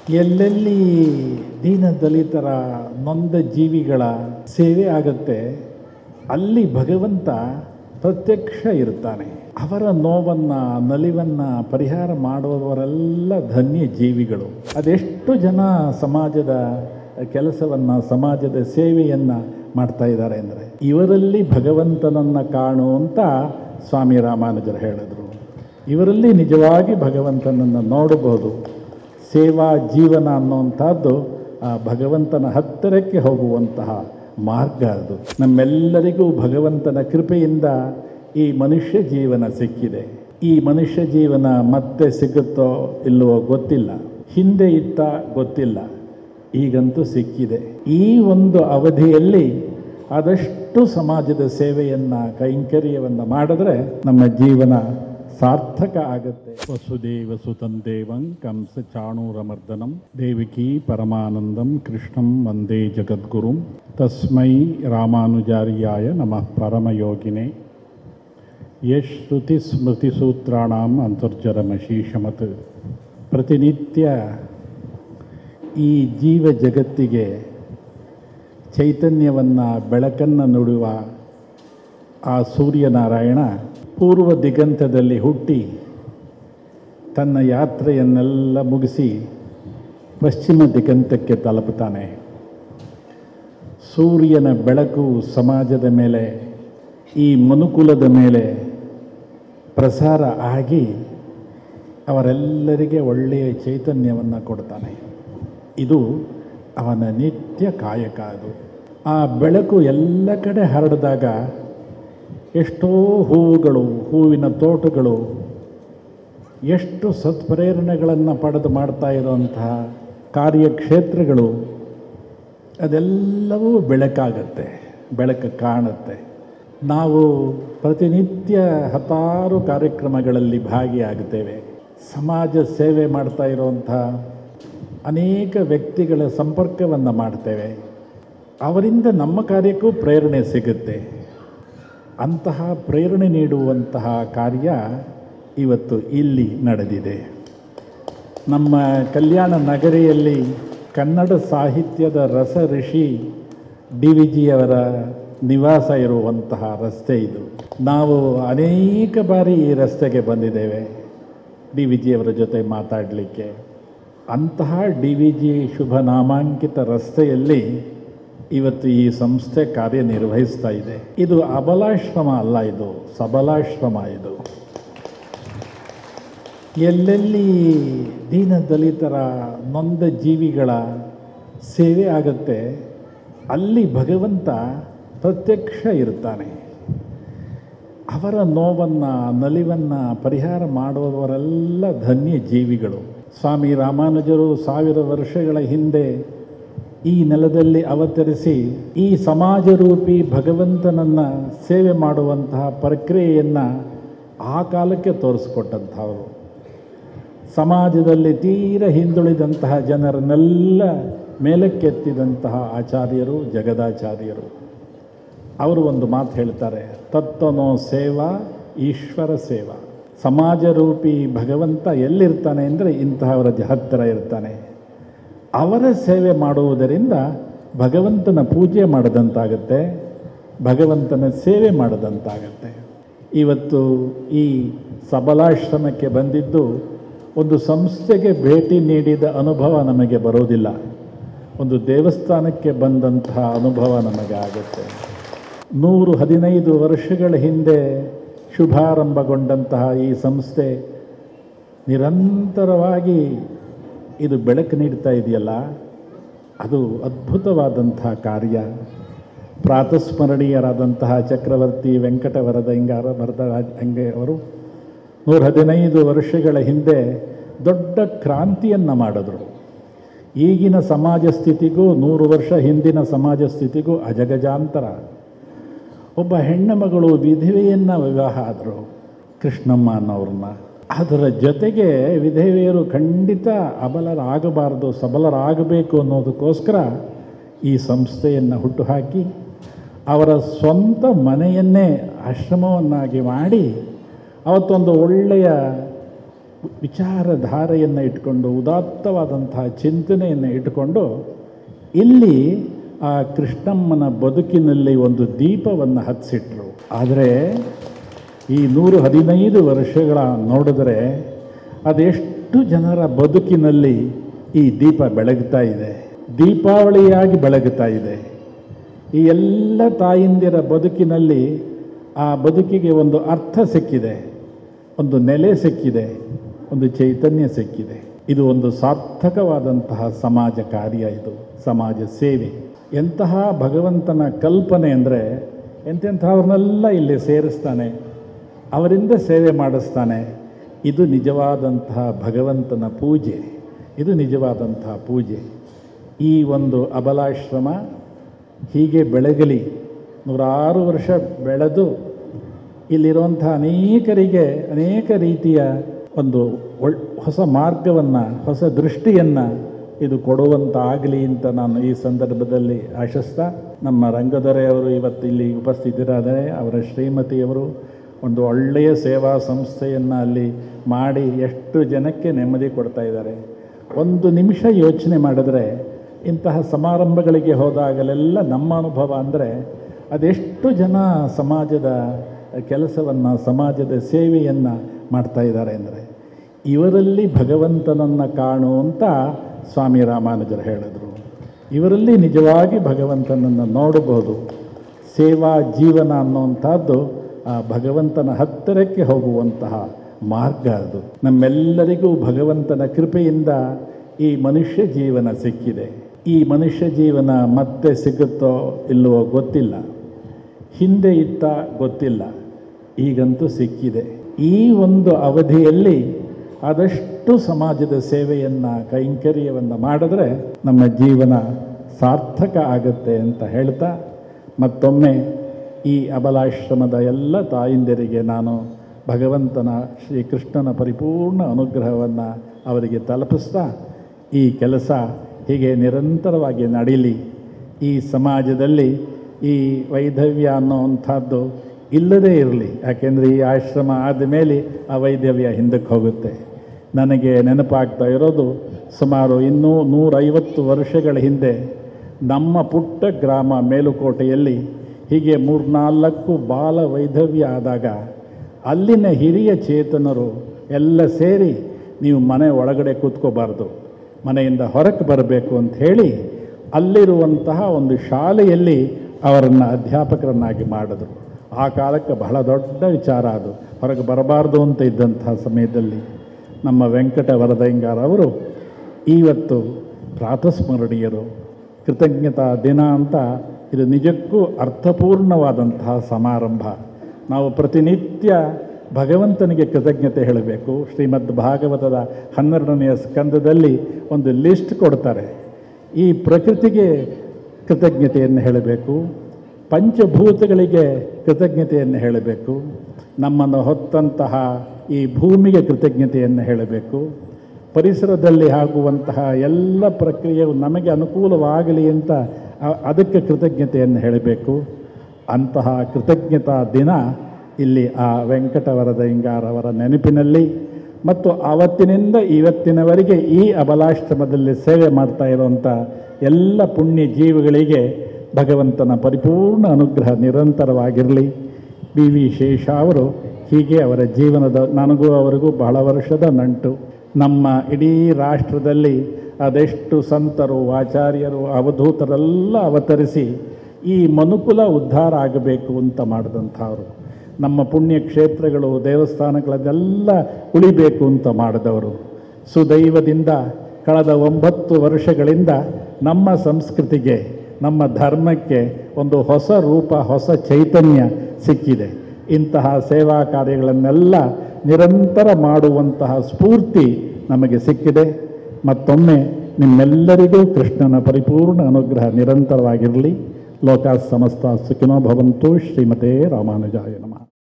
ಎಲ್ಲೆಲ್ಲಿ ದೀನ ದಲಿತರ ನೊಂದ ಜೀವಿಗಳ ಸೇವೆ ಆಗುತ್ತೆ ಅಲ್ಲಿ ಭಗವಂತ ಪ್ರತ್ಯಕ್ಷ ಇರ್ತಾನೆ ಅವರ ನೋವನ್ನು ನಲಿವನ್ನು ಪರಿಹಾರ ಮಾಡುವವರೆಲ್ಲ ಧನ್ಯ ಜೀವಿಗಳು ಅದೆಷ್ಟು ಜನ ಸಮಾಜದ ಕೆಲಸವನ್ನು ಸಮಾಜದ ಸೇವೆಯನ್ನು ಮಾಡ್ತಾ ಇದ್ದಾರೆ ಅಂದರೆ ಇವರಲ್ಲಿ ಭಗವಂತನನ್ನು ಕಾಣುವಂತ ಸ್ವಾಮಿ ರಾಮಾನುಜರು ಹೇಳಿದರು ಇವರಲ್ಲಿ ನಿಜವಾಗಿ ಭಗವಂತನನ್ನು ನೋಡಬಹುದು ಸೇವಾ ಜೀವನ ಅನ್ನುವಂಥದ್ದು ಆ ಭಗವಂತನ ಹತ್ತಿರಕ್ಕೆ ಹೋಗುವಂತಹ ಮಾರ್ಗ ಅದು ನಮ್ಮೆಲ್ಲರಿಗೂ ಭಗವಂತನ ಕೃಪೆಯಿಂದ ಈ ಮನುಷ್ಯ ಜೀವನ ಸಿಕ್ಕಿದೆ ಈ ಮನುಷ್ಯ ಜೀವನ ಮತ್ತೆ ಸಿಗುತ್ತೋ ಇಲ್ಲವೋ ಗೊತ್ತಿಲ್ಲ ಹಿಂದೆ ಇತ್ತ ಗೊತ್ತಿಲ್ಲ ಈಗಂತೂ ಸಿಕ್ಕಿದೆ ಈ ಒಂದು ಅವಧಿಯಲ್ಲಿ ಆದಷ್ಟು ಸಮಾಜದ ಸೇವೆಯನ್ನು ಕೈಂಕರ್ಯವನ್ನು ಮಾಡಿದ್ರೆ ನಮ್ಮ ಜೀವನ ಸಾರ್ಥಕ ಆಗುತ್ತೆ ವಸುದೇವ ಸುತಂ ದೇವಂ ಕಂಸ ಚಾಣೂರಮರ್ದನಂ ದೇವಿಕಿ ಪರಮಾನಂದಂ ಕೃಷ್ಣಂ ವಂದೇ ಜಗದ್ಗುರುಂ ತಸ್ಮೈ ರಾಮಾನುಜಾರ್ಯಾಯ ನಮಃ ಪರಮಯೋಗಿನೇ ಯಶ್ ಶ್ರುತಿ ಸ್ಮೃತಿಸೂತ್ರಾಣಾಂ ಅಂತರ್ಜರಮಶೀಷಮತ್ ಪ್ರತಿನಿತ್ಯ ಈ ಜೀವ ಜಗತ್ತಿಗೆ ಚೈತನ್ಯವನ್ನು ಬೆಳಕನ್ನು ನುಡುವ ಆ ಸೂರ್ಯನಾರಾಯಣ ಪೂರ್ವ ದಿಗಂತದಲ್ಲಿ ಹುಟ್ಟಿ ತನ್ನ ಯಾತ್ರೆಯನ್ನೆಲ್ಲ ಮುಗಿಸಿ ಪಶ್ಚಿಮ ದಿಗಂತಕ್ಕೆ ತಲುಪುತ್ತಾನೆ ಸೂರ್ಯನ ಬೆಳಕು ಸಮಾಜದ ಮೇಲೆ ಈ ಮನುಕುಲದ ಮೇಲೆ ಪ್ರಸಾರ ಆಗಿ ಅವರೆಲ್ಲರಿಗೆ ಒಳ್ಳೆಯ ಚೈತನ್ಯವನ್ನು ಕೊಡ್ತಾನೆ ಇದು ಅವನ ನಿತ್ಯ ಕಾಯಕ ಅದು ಆ ಬೆಳಕು ಎಲ್ಲ ಕಡೆ ಹರಡಿದಾಗ ಎಷ್ಟೋ ಹೂವುಗಳು ಹೂವಿನ ತೋಟಗಳು ಎಷ್ಟು ಸತ್ಪ್ರೇರಣೆಗಳನ್ನು ಪಡೆದು ಮಾಡ್ತಾ ಇರುವಂತಹ ಕಾರ್ಯಕ್ಷೇತ್ರಗಳು ಅದೆಲ್ಲವೂ ಬೆಳಕಾಗತ್ತೆ ಬೆಳಕು ಕಾಣುತ್ತೆ ನಾವು ಪ್ರತಿನಿತ್ಯ ಹತ್ತಾರು ಕಾರ್ಯಕ್ರಮಗಳಲ್ಲಿ ಭಾಗಿಯಾಗುತ್ತೇವೆ ಸಮಾಜ ಸೇವೆ ಮಾಡ್ತಾ ಇರುವಂಥ ಅನೇಕ ವ್ಯಕ್ತಿಗಳ ಸಂಪರ್ಕವನ್ನು ಮಾಡ್ತೇವೆ ಅವರಿಂದ ನಮ್ಮ ಕಾರ್ಯಕ್ಕೂ ಪ್ರೇರಣೆ ಸಿಗುತ್ತೆ ಅಂತಹ ಪ್ರೇರಣೆ ನೀಡುವಂತಹ ಕಾರ್ಯ ಇವತ್ತು ಇಲ್ಲಿ ನಡೆದಿದೆ ನಮ್ಮ ಕಲ್ಯಾಣ ನಗರಿಯಲ್ಲಿ ಕನ್ನಡ ಸಾಹಿತ್ಯದ ರಸ ಋಷಿ ಡಿ ವಿ ಜಿಯವರ ನಿವಾಸ ಇರುವಂತಹ ರಸ್ತೆ ಇದು ನಾವು ಅನೇಕ ಬಾರಿ ಈ ರಸ್ತೆಗೆ ಬಂದಿದ್ದೇವೆ ಡಿ ವಿ ಜಿಯವರ ಜೊತೆ ಮಾತಾಡಲಿಕ್ಕೆ ಅಂತಹ ಡಿ ವಿ ಜಿ ಶುಭ ನಾಮಾಂಕಿತ ರಸ್ತೆಯಲ್ಲಿ ಇವತ್ತು ಈ ಸಂಸ್ಥೆ ಕಾರ್ಯನಿರ್ವಹಿಸ್ತಾ ಇದೆ ಇದು ಅಬಲಾಶ್ರಮ ಅಲ್ಲ ಇದು ಸಬಲಾಶ್ರಮ ಇದು ಎಲ್ಲೆಲ್ಲಿ ದೀನ ದಲಿತರ ನೊಂದ ಜೀವಿಗಳ ಸೇವೆ ಆಗುತ್ತೆ ಅಲ್ಲಿ ಭಗವಂತ ಪ್ರತ್ಯಕ್ಷ ಇರ್ತಾನೆ ಅವರ ನೋವನ್ನು ನಲಿವನ್ನು ಪರಿಹಾರ ಮಾಡುವವರೆಲ್ಲ ಧನ್ಯ ಜೀವಿಗಳು ಸ್ವಾಮಿ ರಾಮಾನುಜರು ಸಾವಿರ ವರ್ಷಗಳ ಹಿಂದೆ ಈ ನೆಲದಲ್ಲಿ ಅವತರಿಸಿ ಈ ಸಮಾಜರೂಪಿ ಭಗವಂತನನ್ನು ಸೇವೆ ಮಾಡುವಂತಹ ಪ್ರಕ್ರಿಯೆಯನ್ನು ಆ ಕಾಲಕ್ಕೆ ತೋರಿಸ್ಕೊಟ್ಟಂಥವರು ಸಮಾಜದಲ್ಲಿ ತೀರ ಹಿಂದುಳಿದಂತಹ ಜನರನ್ನೆಲ್ಲ ಮೇಲಕ್ಕೆತ್ತಿದಂತಹ ಆಚಾರ್ಯರು ಜಗದಾಚಾರ್ಯರು ಅವರು ಒಂದು ಮಾತು ಹೇಳ್ತಾರೆ ತತ್ವನೋ ಸೇವಾ ಈಶ್ವರ ಸೇವಾ ಸಮಾಜರೂಪಿ ಭಗವಂತ ಎಲ್ಲಿರ್ತಾನೆ ಅಂದರೆ ಇಂತಹವರ ಜ- ಹತ್ತಿರ ಇರ್ತಾನೆ ಅವರ ಸೇವೆ ಮಾಡುವುದರಿಂದ ಭಗವಂತನ ಪೂಜೆ ಮಾಡದಂತಾಗತ್ತೆ ಭಗವಂತನ ಸೇವೆ ಮಾಡದಂತಾಗತ್ತೆ ಇವತ್ತು ಈ ಸಬಲಾಶ್ರಮಕ್ಕೆ ಬಂದಿದ್ದು ಒಂದು ಸಂಸ್ಥೆಗೆ ಭೇಟಿ ನೀಡಿದ ಅನುಭವ ನಮಗೆ ಬರೋದಿಲ್ಲ ಒಂದು ದೇವಸ್ಥಾನಕ್ಕೆ ಬಂದಂತಹ ಅನುಭವ ನಮಗೆ ಆಗುತ್ತೆ ನೂರು ಹದಿನೈದು ವರ್ಷಗಳ ಹಿಂದೆ ಶುಭಾರಂಭಗೊಂಡಂತಹ ಈ ಸಂಸ್ಥೆ ನಿರಂತರವಾಗಿ ಇದು ಬೆಳಕು ನೀಡ್ತಾ ಇದೆಯಲ್ಲ ಅದು ಅದ್ಭುತವಾದಂತಹ ಕಾರ್ಯ ಪ್ರಾತಸ್ಮರಣೀಯರಾದಂತಹ ಚಕ್ರವರ್ತಿ ವೆಂಕಟವರದ ಹಿಂಗಾರ ಭರತರಾಜ ಹಂಗೆ ಅವರು ನೂರ ಹದಿನೈದು ವರ್ಷಗಳ ಹಿಂದೆ ದೊಡ್ಡ ಕ್ರಾಂತಿಯನ್ನು ಮಾಡಿದ್ರು ಈಗಿನ ಸಮಾಜ ಸ್ಥಿತಿಗೂ ನೂರು ವರ್ಷ ಹಿಂದಿನ ಸಮಾಜ ಸ್ಥಿತಿಗೂ ಅಜಗಜಾಂತರ ಒಬ್ಬ ಹೆಣ್ಣು ಮಗಳು ವಿಧವೆಯನ್ನು ವಿವಾಹ ಆದರು ಕೃಷ್ಣಮ್ಮ ಅನ್ನೋರನ್ನ ಅದರ ಜೊತೆಗೆ ವಿಧವೆಯರು ಖಂಡಿತ ಅಬಲರಾಗಬಾರದು ಸಬಲರಾಗಬೇಕು ಅನ್ನೋದಕ್ಕೋಸ್ಕರ ಈ ಸಂಸ್ಥೆಯನ್ನು ಹುಟ್ಟುಹಾಕಿ ಅವರ ಸ್ವಂತ ಮನೆಯನ್ನೇ ಆಶ್ರಮವನ್ನಾಗಿ ಮಾಡಿ ಅವತ್ತೊಂದು ಒಳ್ಳೆಯ ವಿಚಾರಧಾರೆಯನ್ನು ಇಟ್ಕೊಂಡು ಉದಾತ್ತವಾದಂತಹ ಚಿಂತನೆಯನ್ನು ಇಟ್ಟುಕೊಂಡು ಇಲ್ಲಿ ಆ ಕೃಷ್ಣಮ್ಮನ ಬದುಕಿನಲ್ಲಿ ಒಂದು ದೀಪವನ್ನು ಹಚ್ಚಿಟ್ರು ಆದರೆ ಈ ನೂರು ಹದಿನೈದು ವರ್ಷಗಳ ನೋಡಿದರೆ ಅದೆಷ್ಟು ಜನರ ಬದುಕಿನಲ್ಲಿ ಈ ದೀಪ ಬೆಳಗ್ತಾ ಇದೆ ದೀಪಾವಳಿಯಾಗಿ ಬೆಳಗುತ್ತಾ ಇದೆ ಈ ಎಲ್ಲ ತಾಯಿಂದಿರ ಬದುಕಿನಲ್ಲಿ ಆ ಬದುಕಿಗೆ ಒಂದು ಅರ್ಥ ಸಿಕ್ಕಿದೆ ಒಂದು ನೆಲೆ ಸಿಕ್ಕಿದೆ ಒಂದು ಚೈತನ್ಯ ಸಿಕ್ಕಿದೆ ಇದು ಒಂದು ಸಾರ್ಥಕವಾದಂತಹ ಸಮಾಜ ಕಾರ್ಯ ಇದು ಸಮಾಜ ಸೇವೆ ಎಂತಹ ಭಗವಂತನ ಕಲ್ಪನೆ ಅಂದರೆ ಎಂತೆಂಥವ್ರನ್ನೆಲ್ಲ ಇಲ್ಲಿ ಸೇರಿಸ್ತಾನೆ ಅವರಿಂದ ಸೇವೆ ಮಾಡಿಸ್ತಾನೆ ಇದು ನಿಜವಾದಂತಹ ಭಗವಂತನ ಪೂಜೆ ಇದು ನಿಜವಾದಂತಹ ಪೂಜೆ ಈ ಒಂದು ಅಬಲಾಶ್ರಮ ಹೀಗೆ ಬೆಳಗಲಿ ನೂರಾರು ವರ್ಷ ಬೆಳೆದು ಇಲ್ಲಿರುವಂಥ ಅನೇಕರಿಗೆ ಅನೇಕ ರೀತಿಯ ಒಂದು ಒಳ್ ಹೊಸ ಮಾರ್ಗವನ್ನು ಹೊಸ ದೃಷ್ಟಿಯನ್ನು ಇದು ಕೊಡುವಂತ ಆಗಲಿ ಅಂತ ನಾನು ಈ ಸಂದರ್ಭದಲ್ಲಿ ಆಶಿಸ್ತಾ ನಮ್ಮ ರಂಗದೊರೆಯವರು ಇವತ್ತು ಇಲ್ಲಿ ಉಪಸ್ಥಿತರಾದರೆ ಅವರ ಶ್ರೀಮತಿಯವರು ಒಂದು ಒಳ್ಳೆಯ ಸೇವಾ ಸಂಸ್ಥೆಯನ್ನು ಅಲ್ಲಿ ಮಾಡಿ ಎಷ್ಟು ಜನಕ್ಕೆ ನೆಮ್ಮದಿ ಕೊಡ್ತಾ ಇದ್ದಾರೆ ಒಂದು ನಿಮಿಷ ಯೋಚನೆ ಮಾಡಿದ್ರೆ ಇಂತಹ ಸಮಾರಂಭಗಳಿಗೆ ಹೋದಾಗಲೆಲ್ಲ ನಮ್ಮ ಅನುಭವ ಅಂದರೆ ಅದೆಷ್ಟು ಜನ ಸಮಾಜದ ಕೆಲಸವನ್ನು ಸಮಾಜದ ಸೇವೆಯನ್ನು ಮಾಡ್ತಾ ಇದ್ದಾರೆ ಅಂದರೆ ಇವರಲ್ಲಿ ಭಗವಂತನನ್ನು ಕಾಣು ಅಂತ ಸ್ವಾಮಿ ರಾಮಾನುಜರು ಹೇಳಿದರು ಇವರಲ್ಲಿ ನಿಜವಾಗಿ ಭಗವಂತನನ್ನು ನೋಡಬಹುದು ಸೇವಾ ಜೀವನ ಅನ್ನುವಂಥದ್ದು ಆ ಭಗವಂತನ ಹತ್ತಿರಕ್ಕೆ ಹೋಗುವಂತಹ ಮಾರ್ಗ ಅದು ನಮ್ಮೆಲ್ಲರಿಗೂ ಭಗವಂತನ ಕೃಪೆಯಿಂದ ಈ ಮನುಷ್ಯ ಜೀವನ ಸಿಕ್ಕಿದೆ ಈ ಮನುಷ್ಯ ಜೀವನ ಮತ್ತೆ ಸಿಗುತ್ತೋ ಇಲ್ಲವೋ ಗೊತ್ತಿಲ್ಲ ಹಿಂದೆ ಇತ್ತ ಗೊತ್ತಿಲ್ಲ ಈಗಂತೂ ಸಿಕ್ಕಿದೆ ಈ ಒಂದು ಅವಧಿಯಲ್ಲಿ ಆದಷ್ಟು ಸಮಾಜದ ಸೇವೆಯನ್ನು ಕೈಂಕರ್ಯವನ್ನು ಮಾಡಿದ್ರೆ ನಮ್ಮ ಜೀವನ ಸಾರ್ಥಕ ಆಗುತ್ತೆ ಅಂತ ಹೇಳ್ತಾ ಮತ್ತೊಮ್ಮೆ ಈ ಅಬಲಾಶ್ರಮದ ಎಲ್ಲ ತಾಯಿಂದರಿಗೆ ನಾನು ಭಗವಂತನ ಶ್ರೀಕೃಷ್ಣನ ಪರಿಪೂರ್ಣ ಅನುಗ್ರಹವನ್ನು ಅವರಿಗೆ ತಲುಪಿಸ್ತಾ ಈ ಕೆಲಸ ಹೀಗೆ ನಿರಂತರವಾಗಿ ನಡೀಲಿ ಈ ಸಮಾಜದಲ್ಲಿ ಈ ವೈಧವ್ಯ ಅನ್ನೋವಂಥದ್ದು ಇಲ್ಲದೇ ಇರಲಿ ಯಾಕೆಂದರೆ ಈ ಆಶ್ರಮ ಆದಮೇಲೆ ಆ ವೈಧವ್ಯ ಹಿಂದಕ್ಕೆ ಹೋಗುತ್ತೆ ನನಗೆ ನೆನಪಾಗ್ತಾ ಇರೋದು ಸುಮಾರು ಇನ್ನೂ ನೂರೈವತ್ತು ವರ್ಷಗಳ ಹಿಂದೆ ನಮ್ಮ ಪುಟ್ಟ ಗ್ರಾಮ ಮೇಲುಕೋಟೆಯಲ್ಲಿ ಹೀಗೆ ಮೂರ್ನಾಲ್ಕು ಬಾಲ ವೈಧವ್ಯ ಆದಾಗ ಅಲ್ಲಿನ ಹಿರಿಯ ಚೇತನರು ಎಲ್ಲ ಸೇರಿ ನೀವು ಮನೆ ಒಳಗಡೆ ಕೂತ್ಕೋಬಾರ್ದು ಮನೆಯಿಂದ ಹೊರಕ್ಕೆ ಬರಬೇಕು ಅಂತ ಹೇಳಿ ಅಲ್ಲಿರುವಂತಹ ಒಂದು ಶಾಲೆಯಲ್ಲಿ ಅವರನ್ನು ಅಧ್ಯಾಪಕರನ್ನಾಗಿ ಮಾಡಿದ್ರು ಆ ಕಾಲಕ್ಕೆ ಬಹಳ ದೊಡ್ಡ ವಿಚಾರ ಅದು ಹೊರಗೆ ಬರಬಾರ್ದು ಅಂತ ಇದ್ದಂತಹ ಸಮಯದಲ್ಲಿ ನಮ್ಮ ವೆಂಕಟ ವರದಯ್ಯಂಗಾರ್ ಅವರು ಇವತ್ತು ಪ್ರಾತಸ್ಮರಣೀಯರು ಕೃತಜ್ಞತಾ ದಿನ ಅಂತ ಇದು ನಿಜಕ್ಕೂ ಅರ್ಥಪೂರ್ಣವಾದಂತಹ ಸಮಾರಂಭ ನಾವು ಪ್ರತಿನಿತ್ಯ ಭಗವಂತನಿಗೆ ಕೃತಜ್ಞತೆ ಹೇಳಬೇಕು ಶ್ರೀಮದ್ ಭಾಗವತದ ಹನ್ನೆರಡನೆಯ ಸ್ಕಂದದಲ್ಲಿ ಒಂದು ಲಿಸ್ಟ್ ಕೊಡ್ತಾರೆ ಈ ಪ್ರಕೃತಿಗೆ ಕೃತಜ್ಞತೆಯನ್ನು ಹೇಳಬೇಕು ಪಂಚಭೂತಗಳಿಗೆ ಕೃತಜ್ಞತೆಯನ್ನು ಹೇಳಬೇಕು ನಮ್ಮನ್ನು ಹೊತ್ತಂತಹ ಈ ಭೂಮಿಗೆ ಕೃತಜ್ಞತೆಯನ್ನು ಹೇಳಬೇಕು ಪರಿಸರದಲ್ಲಿ ಆಗುವಂತಹ ಎಲ್ಲ ಪ್ರಕ್ರಿಯೆಯು ನಮಗೆ ಅನುಕೂಲವಾಗಲಿ ಅಂತ ಅ- ಅದಕ್ಕೆ ಕೃತಜ್ಞತೆಯನ್ನು ಹೇಳಬೇಕು ಅಂತಹ ಕೃತಜ್ಞತಾ ದಿನ ಇಲ್ಲಿ ಆ ವೆಂಕಟವರದಯ್ಯಂಗಾರವರ ನೆನಪಿನಲ್ಲಿ ಮತ್ತು ಆವತ್ತಿನಿಂದ ಇವತ್ತಿನವರೆಗೆ ಈ ಅಬಲಾಶ್ರಮದಲ್ಲಿ ಸೇವೆ ಮಾಡ್ತಾ ಇರುವಂಥ ಎಲ್ಲ ಪುಣ್ಯ ಜೀವಿಗಳಿಗೆ ಭಗವಂತನ ಪರಿಪೂರ್ಣ ಅನುಗ್ರಹ ನಿರಂತರವಾಗಿರಲಿ ಬಿ ವಿ ಶೇಷ ಅವರು ಹೀಗೆ ಅವರ ಜೀವನದ ನನಗೂ ಅವರಿಗೂ ಬಹಳ ವರ್ಷದ ನಂಟು ನಮ್ಮ ಇಡೀ ರಾಷ್ಟ್ರದಲ್ಲಿ ಅದೆಷ್ಟು ಸಂತರು ಆಚಾರ್ಯರು ಅವಧೂತರೆಲ್ಲ ಅವತರಿಸಿ ಈ ಮನುಕುಲ ಉದ್ಧಾರ ಆಗಬೇಕು ಅಂತ ಮಾಡಿದಂಥವ್ರು ನಮ್ಮ ಪುಣ್ಯ ಕ್ಷೇತ್ರಗಳು ದೇವಸ್ಥಾನಗಳನ್ನೆಲ್ಲ ಉಳಿಬೇಕು ಅಂತ ಮಾಡಿದವರು ಸುದೈವದಿಂದ ಕಳೆದ ಒಂಬತ್ತು ವರ್ಷಗಳಿಂದ ನಮ್ಮ ಸಂಸ್ಕೃತಿಗೆ ನಮ್ಮ ಧರ್ಮಕ್ಕೆ ಒಂದು ಹೊಸ ರೂಪ ಹೊಸ ಚೈತನ್ಯ ಸಿಕ್ಕಿದೆ ಇಂತಹ ಸೇವಾ ಕಾರ್ಯಗಳನ್ನೆಲ್ಲ ನಿರಂತರ ಮಾಡುವಂತಹ ಸ್ಫೂರ್ತಿ ನಮಗೆ ಸಿಕ್ಕಿದೆ ಮತ್ತೊಮ್ಮೆ ನಿಮ್ಮೆಲ್ಲರಿಗೂ ಕೃಷ್ಣನ ಪರಿಪೂರ್ಣ ಅನುಗ್ರಹ ನಿರಂತರವಾಗಿರಲಿ ಲೋಕ ಸಮಸ್ತ ಸುಖಿನೋ ಭವಂತು ಶ್ರೀಮತೆ ರಾಮಾನುಜಾಯ ನಮಃ